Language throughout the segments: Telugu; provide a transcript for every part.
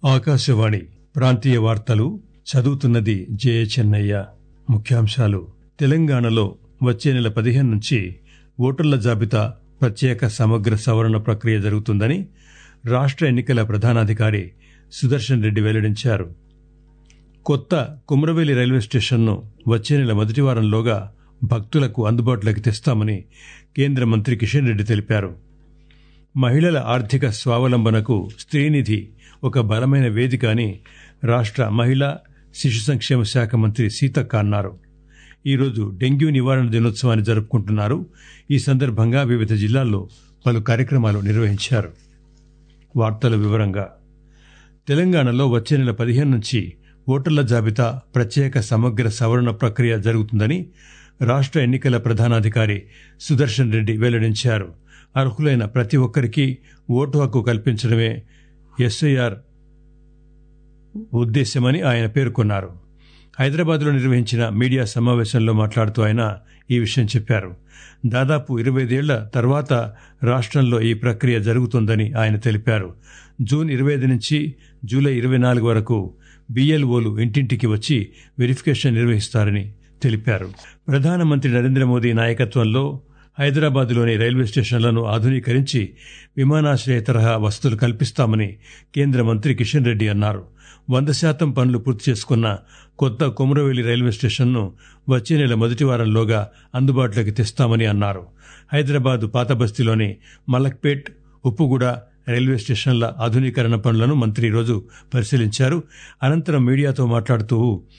ఆకాశవాణి ప్రాంతీయ వార్తలు చదువుతున్నది జయ చెన్నయ్య ముఖ్యాంశాలు తెలంగాణలో వచ్చే నెల పదిహేను నుంచి ఓటర్ల జాబితా ప్రత్యేక సమగ్ర సవరణ ప్రక్రియ జరుగుతుందని రాష్ట ఎన్నికల ప్రధానాధికారి సుదర్శన్ రెడ్డి వెల్లడించారు కొత్త కుమ్రవేలి రైల్వే స్టేషన్ను వచ్చే నెల మొదటి వారంలోగా భక్తులకు అందుబాటులోకి తెస్తామని కేంద్ర మంత్రి కిషన్ రెడ్డి తెలిపారు మహిళల ఆర్థిక స్వావలంబనకు స్త్రీనిధి ఒక బలమైన వేదిక అని రాష్ట మహిళా శిశు సంక్షేమ శాఖ మంత్రి సీతక్క అన్నారు ఈరోజు డెంగ్యూ నివారణ దినోత్సవాన్ని జరుపుకుంటున్నారు ఈ సందర్భంగా వివిధ జిల్లాల్లో పలు కార్యక్రమాలు నిర్వహించారు వార్తల వివరంగా తెలంగాణలో వచ్చే నెల పదిహేను నుంచి ఓటర్ల జాబితా ప్రత్యేక సమగ్ర సవరణ ప్రక్రియ జరుగుతుందని రాష్ట ఎన్నికల ప్రధానాధికారి సుదర్శన్ రెడ్డి వెల్లడించారు అర్హులైన ప్రతి ఒక్కరికి ఓటు హక్కు కల్పించడమే ఎస్ఐఆర్ ఉద్దేశ్యమని ఆయన పేర్కొన్నారు హైదరాబాద్లో నిర్వహించిన మీడియా సమావేశంలో మాట్లాడుతూ ఆయన ఈ విషయం చెప్పారు దాదాపు ఇరవై ఐదేళ్ల తర్వాత రాష్ట్రంలో ఈ ప్రక్రియ జరుగుతోందని ఆయన తెలిపారు జూన్ ఇరవై ఐదు నుంచి జూలై ఇరవై నాలుగు వరకు బిఎల్ఓలు ఇంటింటికి వచ్చి వెరిఫికేషన్ నిర్వహిస్తారని తెలిపారు ప్రధానమంత్రి నరేంద్ర మోదీ నాయకత్వంలో హైదరాబాద్లోని రైల్వే స్టేషన్లను ఆధునీకరించి విమానాశ్రయ తరహా వసతులు కల్పిస్తామని కేంద్ర మంత్రి కిషన్ రెడ్డి అన్నారు వంద శాతం పనులు పూర్తి చేసుకున్న కొత్త కొమురవెల్లి రైల్వే స్టేషన్ను వచ్చే నెల మొదటి వారంలోగా అందుబాటులోకి తెస్తామని అన్నారు హైదరాబాద్ పాత బస్తీలోని మలక్పేట్ ఉప్పుగూడ రైల్వే స్టేషన్ల ఆధునీకరణ పనులను మంత్రి ఈరోజు పరిశీలించారు అనంతరం మీడియాతో మాట్లాడుతూ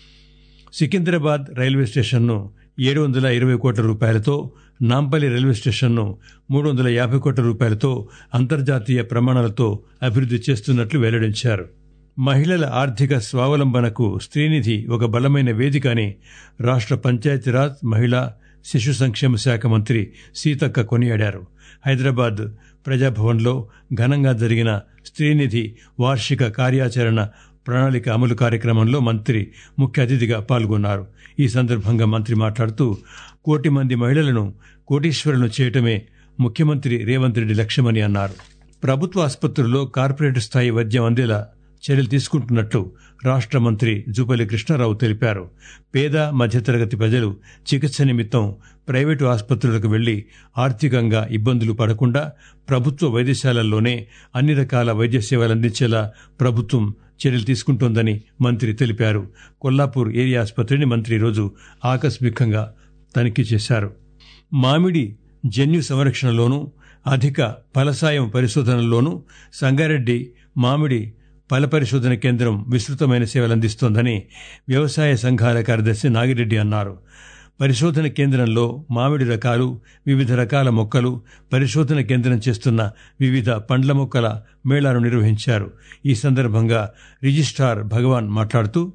సికింద్రాబాద్ రైల్వే స్టేషన్ను ఏడు వందల ఇరవై కోట్ల రూపాయలతో నాంపల్లి రైల్వే స్టేషన్ను మూడు వందల యాభై కోట్ల రూపాయలతో అంతర్జాతీయ ప్రమాణాలతో అభివృద్ది చేస్తున్నట్లు వెల్లడించారు మహిళల ఆర్థిక స్వావలంబనకు స్త్రీనిధి ఒక బలమైన వేదిక అని రాష్ట పంచాయతీరాజ్ మహిళా శిశు సంక్షేమ శాఖ మంత్రి సీతక్క కొనియాడారు హైదరాబాద్ ప్రజాభవన్లో ఘనంగా జరిగిన స్త్రీనిధి వార్షిక కార్యాచరణ ప్రణాళిక అమలు కార్యక్రమంలో మంత్రి ముఖ్య అతిథిగా పాల్గొన్నారు ఈ సందర్భంగా మంత్రి మాట్లాడుతూ కోటి మంది మహిళలను కోటీశ్వరులను చేయటమే ముఖ్యమంత్రి రేవంత్ రెడ్డి లక్ష్యమని అన్నారు ప్రభుత్వ ఆసుపత్రుల్లో కార్పొరేట్ స్థాయి వైద్యం అందేలా చర్యలు తీసుకుంటున్నట్లు రాష్ట మంత్రి జూపల్లి కృష్ణారావు తెలిపారు పేద మధ్యతరగతి ప్రజలు చికిత్స నిమిత్తం ప్రైవేటు ఆసుపత్రులకు వెళ్లి ఆర్థికంగా ఇబ్బందులు పడకుండా ప్రభుత్వ వైద్యశాలల్లోనే అన్ని రకాల వైద్య సేవలు అందించేలా ప్రభుత్వం చర్యలు తీసుకుంటోందని మంత్రి తెలిపారు కొల్లాపూర్ ఏరియా ఆసుపత్రిని మంత్రి ఈరోజు ఆకస్మికంగా తనిఖీ చేశారు మామిడి జన్యు సంరక్షణలోనూ అధిక ఫలసాయం పరిశోధనలోనూ సంగారెడ్డి మామిడి ఫల పరిశోధన కేంద్రం విస్తృతమైన సేవలు అందిస్తోందని వ్యవసాయ సంఘాల కార్యదర్శి నాగిరెడ్డి అన్నారు పరిశోధన కేంద్రంలో మామిడి రకాలు వివిధ రకాల మొక్కలు పరిశోధన కేంద్రం చేస్తున్న వివిధ పండ్ల మొక్కల మేళాను నిర్వహించారు ఈ సందర్భంగా రిజిస్ట్రార్ భగవాన్ మాట్లాడుతూ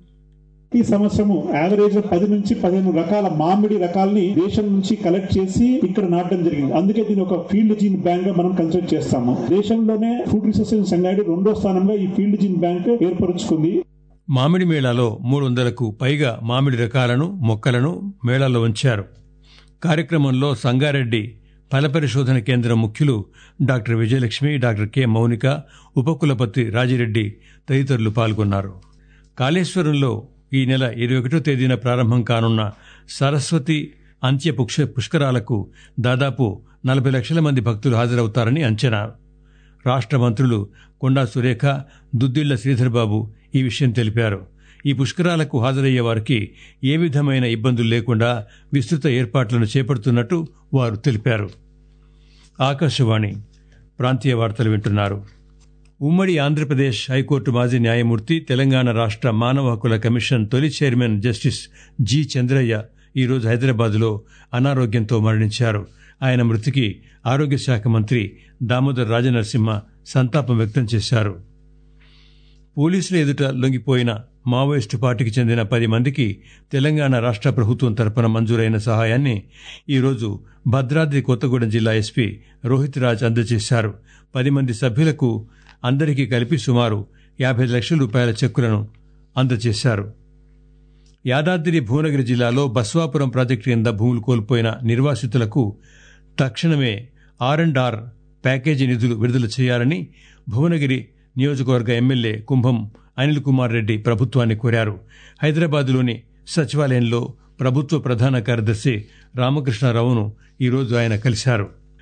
ఈ సంవత్సరము యావరేజ్ పది నుంచి పదిహేను రకాల మామిడి రకాలని దేశం నుంచి కలెక్ట్ చేసి ఇక్కడ నాటడం జరిగింది అందుకే దీని ఒక ఫీల్డ్ జీన్ బ్యాంక్ గా మనం కన్సిడర్ చేస్తాము దేశంలోనే ఫుడ్ రిసోర్సెస్ సంగారెడ్డి రెండో స్థానంలో ఈ ఫీల్డ్ జీన్ బ్యాంక్ ఏర్పరుచుకుంది మామిడి మేళాలో మూడు వందలకు పైగా మామిడి రకాలను మొక్కలను మేళాలో ఉంచారు కార్యక్రమంలో సంగారెడ్డి ఫల పరిశోధన కేంద్రం ముఖ్యులు doctor Vijayalakshmi doctor K Mounika ఉపకులపతి రాజిరెడ్డి తదితరులు పాల్గొన్నారు కాళేశ్వరంలో ఈ నెల ఇరవై ఒకటో తేదీన ప్రారంభం కానున్న సరస్వతి అంత్య పుక్ష పుష్కరాలకు దాదాపు నలభై లక్షల మంది భక్తులు హాజరవుతారని అంచనా రాష్ట మంత్రులు కొండా సురేఖ దుద్దిళ్ల శ్రీధర్బాబు ఈ విషయం తెలిపారు ఈ పుష్కరాలకు హాజరయ్యే వారికి ఏ విధమైన ఇబ్బందులు లేకుండా విస్తృత ఏర్పాట్లను చేపడుతున్నట్టు వారు తెలిపారు ఆకాశవాణి ప్రాంతీయ వార్తలు వింటున్నారు ఉమ్మడి ఆంధ్రప్రదేశ్ హైకోర్టు మాజీ న్యాయమూర్తి తెలంగాణ రాష్ట మానవ హక్కుల కమిషన్ తొలి చైర్మన్ జస్టిస్ జి చంద్రయ్య ఈరోజు హైదరాబాద్లో అనారోగ్యంతో మరణించారు ఆయన మృతికి ఆరోగ్య శాఖ మంత్రి దామోదర్ రాజనరసింహ సంతాపం వ్యక్తం చేశారు పోలీసుల ఎదుట లొంగిపోయిన మావోయిస్టు పార్టీకి చెందిన పది మందికి తెలంగాణ రాష్ట ప్రభుత్వం తరపున మంజూరైన సహాయాన్ని ఈరోజు భద్రాద్రి కొత్తగూడెం జిల్లా ఎస్పీ రోహిత్ రాజ్ అందజేశారు పది మంది సభ్యులకు అందరికీ కలిపి సుమారు యాభై లక్షల రూపాయల చెక్కులను అందజేశారు యాదాద్రి భువనగిరి జిల్లాలో బస్వాపురం ప్రాజెక్టు కింద భూములు కోల్పోయిన నిర్వాసితులకు తక్షణమే ఆర్ అండ్ ఆర్ ప్యాకేజీ నిధులు విడుదల చేయాలని భువనగిరి నియోజకవర్గ ఎమ్మెల్యే కుంభం అనిల్ కుమార్ రెడ్డి ప్రభుత్వాన్ని కోరారు హైదరాబాద్లోని సచివాలయంలో ప్రభుత్వ ప్రధాన కార్యదర్శి రామకృష్ణారావును ఈరోజు ఆయన కలిశారు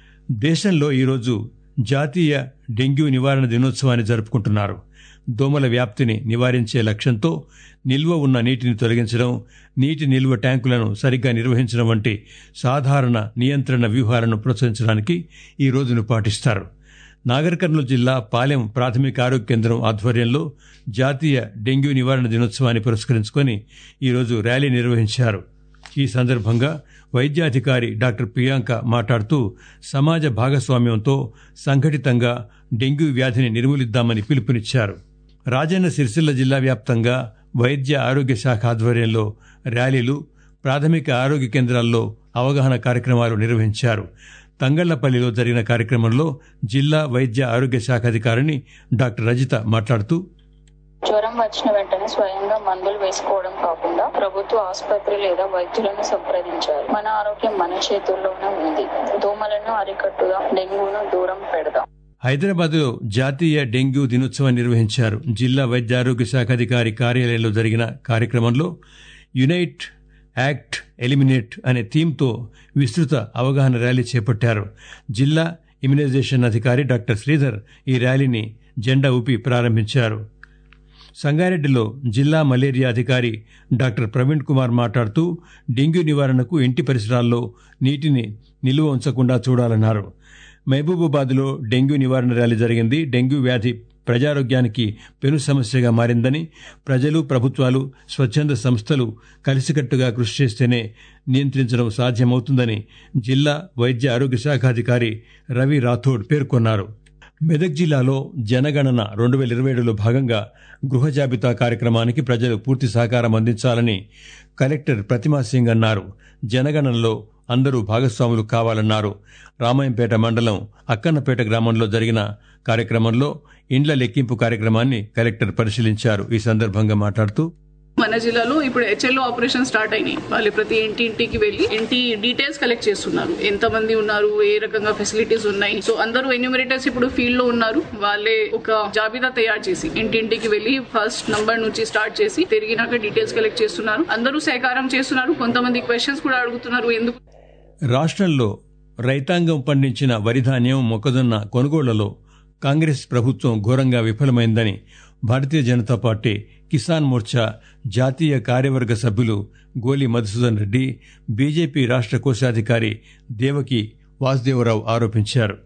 దేశంలో ఈరోజు జాతీయ డెంగ్యూ నివారణ దినోత్సవాన్ని జరుపుకుంటున్నారు దోమల వ్యాప్తిని నివారించే లక్ష్యంతో నిల్వ ఉన్న నీటిని తొలగించడం నీటి నిల్వ ట్యాంకులను సరిగ్గా నిర్వహించడం వంటి సాధారణ నియంత్రణ వ్యూహాలను ప్రోత్సహించడానికి ఈ రోజును పాటిస్తారు నాగర్ కర్నూలు జిల్లా పాలెం ప్రాథమిక ఆరోగ్య కేంద్రం ఆధ్వర్యంలో జాతీయ డెంగ్యూ నివారణ దినోత్సవాన్ని పురస్కరించుకొని ఈరోజు ర్యాలీ నిర్వహించారు ఈ సందర్భంగా వైద్యాధికారి డాక్టర్ ప్రియాంక మాట్లాడుతూ సమాజ భాగస్వామ్యంతో సంఘటితంగా డెంగ్యూ వ్యాధిని నిర్మూలిద్దామని పిలుపునిచ్చారు రాజన్న సిరిసిల్ల జిల్లా వ్యాప్తంగా వైద్య ఆరోగ్య శాఖ ఆధ్వర్యంలో ర్యాలీలు ప్రాథమిక ఆరోగ్య కేంద్రాల్లో అవగాహన కార్యక్రమాలు నిర్వహించారు తంగళ్లపల్లిలో జరిగిన కార్యక్రమంలో జిల్లా వైద్య ఆరోగ్య శాఖ అధికారిని డాక్టర్ రజిత మాట్లాడుతూ జ్వరం వచ్చిన వెంటనే స్వయంగా మందులు వేసుకోవడం కాకుండా ప్రభుత్వ ఆసుపత్రి లేదా వైద్యులను సంప్రదించాలి మన ఆరోగ్యం మన చేతుల్లోనే ఉంది దోమలను అరికట్టుదాం డెంగ్యూను దూరం పెడదాం హైదరాబాద్లో జాతీయ డెంగ్యూ దినోత్సవం నిర్వహించారు జిల్లా వైద్య ఆరోగ్య శాఖ అధికారి కార్యాలయంలో జరిగిన కార్యక్రమంలో యునైట్ యాక్ట్ ఎలిమినేట్ అనే థీమ్తో విస్తృత అవగాహన ర్యాలీ చేపట్టారు జిల్లా ఇమ్యునైజేషన్ అధికారి డాక్టర్ శ్రీధర్ ఈ ర్యాలీని జెండా ఊపి ప్రారంభించారు సంగారెడ్డిలో జిల్లా మలేరియా అధికారి డాక్టర్ ప్రవీణ్ కుమార్ మాట్లాడుతూ డెంగ్యూ నివారణకు ఇంటి పరిసరాల్లో నీటిని నిల్వ ఉంచకుండా చూడాలన్నారు మహబూబాబాద్లో డెంగ్యూ నివారణ ర్యాలీ జరిగింది డెంగ్యూ వ్యాధి ప్రజారోగ్యానికి పెను సమస్యగా మారిందని ప్రజలు ప్రభుత్వాలు స్వచ్ఛంద సంస్థలు కలిసికట్టుగా కృషి చేస్తేనే నియంత్రించడం సాధ్యమవుతుందని జిల్లా వైద్య ఆరోగ్య శాఖ అధికారి రవి రాథోడ్ పేర్కొన్నారు మెదక్ జిల్లాలో జనగణన రెండు వేల ఇరవై ఏడులో భాగంగా గృహ జాబితా కార్యక్రమానికి ప్రజలు పూర్తి సహకారం అందించాలని కలెక్టర్ ప్రతిమా సింగ్ అన్నారు జనగణనలో అందరూ భాగస్వాములు కావాలన్నారు రామాయంపేట మండలం అక్కన్నపేట గ్రామంలో జరిగిన కార్యక్రమంలో ఇండ్ల లెక్కింపు కార్యక్రమాన్ని కలెక్టర్ పరిశీలించారు ఈ సందర్భంగా మాట్లాడుతూ మన జిల్లాలో ఇప్పుడు హెచ్ఎల్ఓ ఆపరేషన్ స్టార్ట్ అయినాయి వాళ్ళు ప్రతి ఇంటి ఇంటికి వెళ్ళి ఇంటి డీటెయిల్స్ కలెక్ట్ చేస్తున్నారు ఎంత మంది ఉన్నారు ఏ రకంగా ఫెసిలిటీస్ ఉన్నాయి సో అందరూ ఎన్యూమరేటర్స్ ఇప్పుడు ఫీల్డ్ లో ఉన్నారు వాళ్ళే ఒక జాబితా తయారు చేసి ఇంటింటికి వెళ్ళి ఫస్ట్ నంబర్ నుంచి స్టార్ట్ చేసి తిరిగినాక డీటెయిల్స్ కలెక్ట్ చేస్తున్నారు అందరూ సహకారం చేస్తున్నారు కొంతమంది క్వశ్చన్స్ కూడా అడుగుతున్నారు ఎందుకు రాష్ట్రంలో రైతాంగం పండించిన వరిధాన్యం మొక్కజొన్న కొనుగోళ్లలో కాంగ్రెస్ ప్రభుత్వం ఘోరంగా విఫలమైందని భారతీయ జనతా పార్టీ కిసాన్ మోర్చా జాతీయ కార్యవర్గ సభ్యులు గోలి మధుసూదన్ రెడ్డి బీజేపీ రాష్ట్ర కోశాధికారి దేవకి వాసుదేవరావు ఆరోపించారు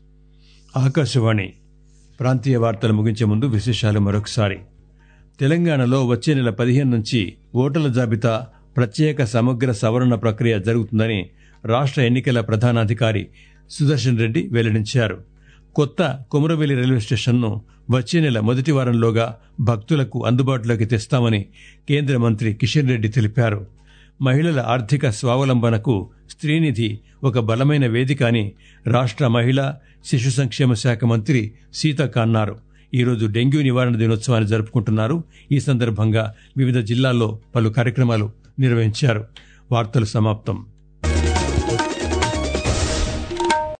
ఆకాశవాణి ప్రాంతీయ వార్తలు ముగించే ముందు విశేషాలు మరొకసారి తెలంగాణలో వచ్చే నెల పదిహేను నుంచి ఓటర్ల జాబితా ప్రత్యేక సమగ్ర సవరణ ప్రక్రియ జరుగుతుందని రాష్ట్ర ఎన్నికల ప్రధానాధికారి సుదర్శన్ రెడ్డి వెల్లడించారు కొత్త కుమరవెల్లి రైల్వే స్టేషన్ను వచ్చే నెల మొదటి వారంలోగా భక్తులకు అందుబాటులోకి తెస్తామని కేంద్ర మంత్రి కిషన్ రెడ్డి తెలిపారు మహిళల ఆర్థిక స్వావలంబనకు స్త్రీనిధి ఒక బలమైన వేదిక అని రాష్ట్ర మహిళా శిశు సంక్షేమ శాఖ మంత్రి సీతక్క అన్నారు ఈరోజు డెంగ్యూ నివారణ దినోత్సవాన్ని జరుపుకుంటున్నారు ఈ సందర్భంగా వివిధ జిల్లాల్లో పలు కార్యక్రమాలు నిర్వహించారు వార్తలు సమాప్తం